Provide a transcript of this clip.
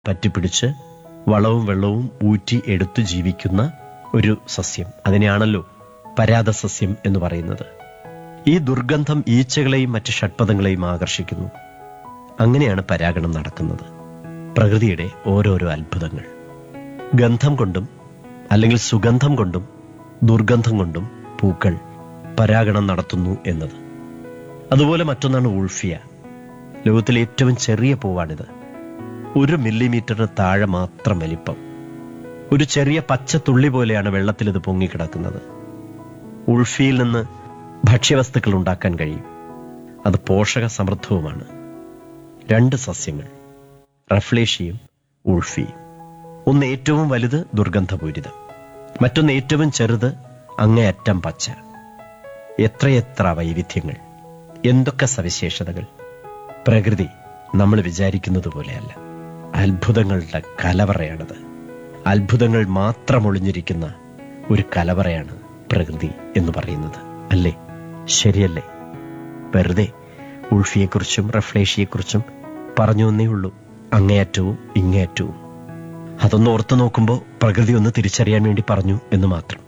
പറ്റിപ്പിടിച്ച് വളവും വെള്ളവും ഊറ്റി എടുത്തു ജീവിക്കുന്ന ഒരു സസ്യം അതിനെയാണല്ലോ പരാതസസ്യം എന്ന് പറയുന്നത് ഈ ദുർഗന്ധം ഈച്ചകളെയും മറ്റ് ഷഡ്പദങ്ങളെയും ആകർഷിക്കുന്നു അങ്ങനെയാണ് പരാഗണം നടക്കുന്നത് പ്രകൃതിയുടെ ഓരോരോ അത്ഭുതങ്ങൾ ഗന്ധം കൊണ്ടും അല്ലെങ്കിൽ സുഗന്ധം കൊണ്ടും ദുർഗന്ധം കൊണ്ടും പൂക്കൾ പരാഗണം നടത്തുന്നു എന്നത് അതുപോലെ മറ്റൊന്നാണ് ഉൾഫിയ ലോകത്തിലെ ഏറ്റവും ചെറിയ പൂവാണിത് ഒരു മില്ലിമീറ്ററിന് താഴെ മാത്രം വലിപ്പം ഒരു ചെറിയ പച്ച തുള്ളി പോലെയാണ് വെള്ളത്തിൽ ഇത് പൊങ്ങിക്കിടക്കുന്നത് ഉൾഫിയിൽ നിന്ന് ഭക്ഷ്യവസ്തുക്കൾ ഉണ്ടാക്കാൻ കഴിയും അത് പോഷക സമൃദ്ധവുമാണ് രണ്ട് സസ്യങ്ങൾ റഫ്ലേഷിയും ഉൾഫിയും ഒന്ന് ഏറ്റവും വലുത് ദുർഗന്ധപൂരിതം മറ്റൊന്ന് ഏറ്റവും ചെറുത് അങ്ങേയറ്റം പച്ച എത്രയെത്ര വൈവിധ്യങ്ങൾ എന്തൊക്കെ സവിശേഷതകൾ പ്രകൃതി നമ്മൾ വിചാരിക്കുന്നത് പോലെയല്ല അത്ഭുതങ്ങളുടെ കലവറയാണത് അത്ഭുതങ്ങൾ മാത്രം ഒളിഞ്ഞിരിക്കുന്ന ഒരു കലവറയാണ് പ്രകൃതി എന്ന് പറയുന്നത് അല്ലേ ശരിയല്ലേ വെറുതെ ഉൾഫിയെക്കുറിച്ചും റഫ്ലേഷിയെക്കുറിച്ചും പറഞ്ഞു എന്നേ ഉള്ളൂ അങ്ങേയറ്റവും ഇങ്ങേയറ്റവും അതൊന്ന് ഓർത്തു നോക്കുമ്പോൾ പ്രകൃതി ഒന്ന് തിരിച്ചറിയാൻ വേണ്ടി പറഞ്ഞു എന്ന് മാത്രം